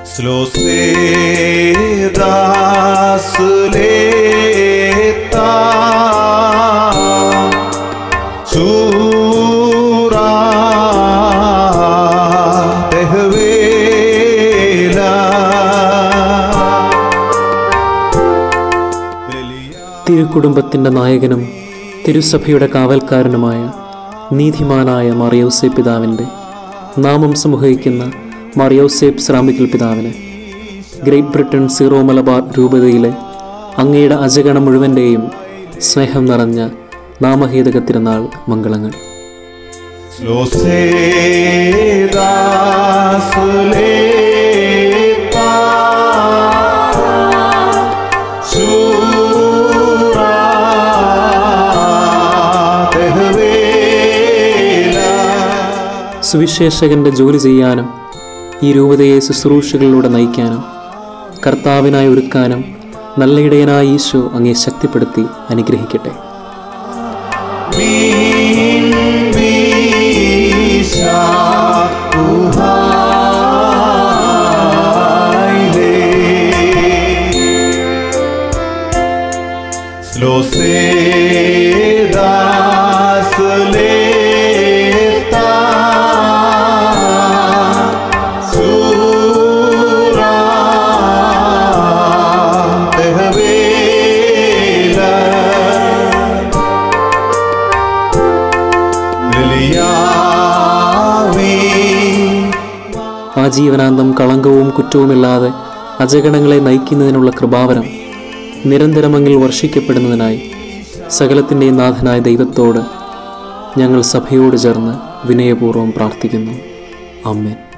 दास लेता चूरा തെഹ്വേല തിരുക്കുടുംബത്തിൻ്റെ നായകനും തിരുസഭയുടെ കാവൽക്കാരനുമായ നീതിമാനായ മറിയൗസേപ്പ് പിതാവിൻ്റെ നാമം സമൂഹിക്കുന്ന മറിയൗസേപ്പ് ശ്രാമിക്കൽ പിതാവിന് ഗ്രേറ്റ് ബ്രിട്ടൻ സീറോ മലബാർ രൂപതയിലെ അങ്ങയുടെ അജഗണം മുഴുവൻ്റെയും സ്നേഹം നിറഞ്ഞ നാമഹേതക തിരുനാൾ മംഗളങ്ങൾ Lo sé, das lepa, sura tehvela. സുവിശേഷകന്റെ ജോലി ചെയ്യാനും ഈ രൂപതയെ ശുശ്രൂഷകളിലൂടെ നയിക്കാനും കർത്താവിനായി ഒരുക്കാനും നല്ല ഇടയനായ ഈശോ അങ്ങേ ശക്തിപ്പെടുത്തി അനുഗ്രഹിക്കട്ടെ Min visa Lo sé, das leta, sura tehvela. ആജീവനാന്തം കളങ്കവും കുറ്റവുമില്ലാതെ അജഗണങ്ങളെ നയിക്കുന്നതിനുള്ള കൃപാവരം നിരന്തരമങ്ങിൽ വർഷിക്കപ്പെടുന്നതിനായി സകലത്തിൻ്റെയും നാഥനായ ദൈവത്തോട് ഞങ്ങൾ സഭയോട് ചേർന്ന് വിനയപൂർവ്വം പ്രാർത്ഥിക്കുന്നു അമ്മേൻ